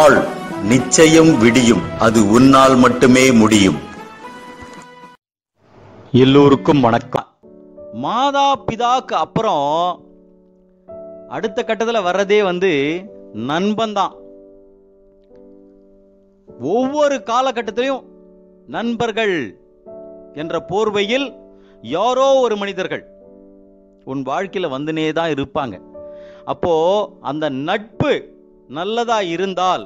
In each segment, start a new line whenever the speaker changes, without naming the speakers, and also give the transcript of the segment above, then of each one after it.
நாள் நிச்சயம் விடியும் அது உன்னால் மட்டுமே முடியும்
எல்லோருக்கும் வணக்கம் மாதா பிதாக்கு அப்புறம் அடுத்த கட்டத்துல வர்றதே வந்து நண்பன் தான் ஒவ்வொரு காலகட்டத்திலையும் நண்பர்கள் என்ற போர்வையில் யாரோ ஒரு மனிதர்கள் உன் வாழ்க்கையில வந்துனே தான் இருப்பாங்க அப்போ அந்த நட்பு நல்லதா இருந்தால்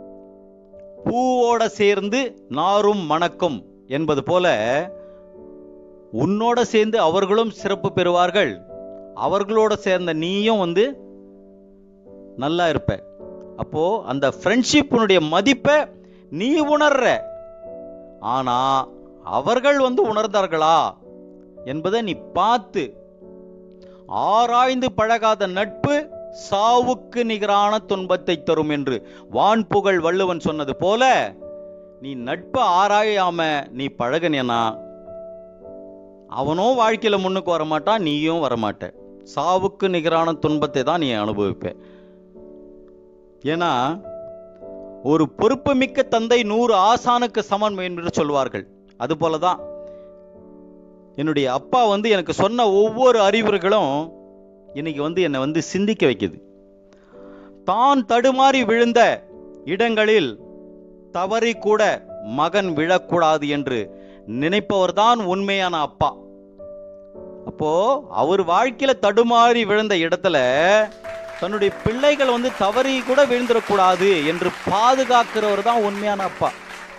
பூவோட சேர்ந்து நாரும் மணக்கும் என்பது போல உன்னோட சேர்ந்து அவர்களும் சிறப்பு பெறுவார்கள் அவர்களோட சேர்ந்த நீயும் வந்து நல்லா இருப்ப அப்போ அந்த ஃப்ரெண்ட்ஷிப்பினுடைய மதிப்பை நீ உணர்ற ஆனா அவர்கள் வந்து உணர்ந்தார்களா என்பதை நீ பார்த்து ஆராய்ந்து பழகாத நட்பு சாவுக்கு நிகரான துன்பத்தை தரும் என்று வான்புகழ் வள்ளுவன் சொன்னது போல நீ நட்பை ஆராயாம நீ பழகுனேனா அவனும் வாழ்க்கையில முன்னுக்கு வரமாட்டான் நீயும் வரமாட்ட சாவுக்கு நிகரான துன்பத்தை தான் நீ அனுபவிப்ப ஏன்னா ஒரு பொறுப்புமிக்க தந்தை நூறு ஆசானுக்கு சமன் என்று சொல்வார்கள் அது போலதான் என்னுடைய அப்பா வந்து எனக்கு சொன்ன ஒவ்வொரு அறிவுரைகளும் இன்னைக்கு வந்து என்னை வந்து சிந்திக்க வைக்குது தான் தடுமாறி விழுந்த இடங்களில் தவறி கூட மகன் விழக்கூடாது என்று நினைப்பவர்தான் உண்மையான அப்பா அப்போ அவர் வாழ்க்கையில தடுமாறி விழுந்த இடத்துல தன்னுடைய பிள்ளைகள் வந்து தவறி கூட விழுந்துடக்கூடாது என்று பாதுகாக்கிறவர் தான் உண்மையான அப்பா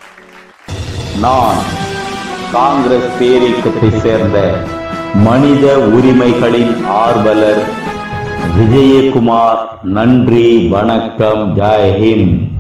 நான் காங்கிரஸ் பேரியக்கத்தை சேர்ந்த மனித உரிமைகளின் ஆர்வலர் விஜயகுமார் நன்றி வணக்கம் ஜெய் ஹிந்த்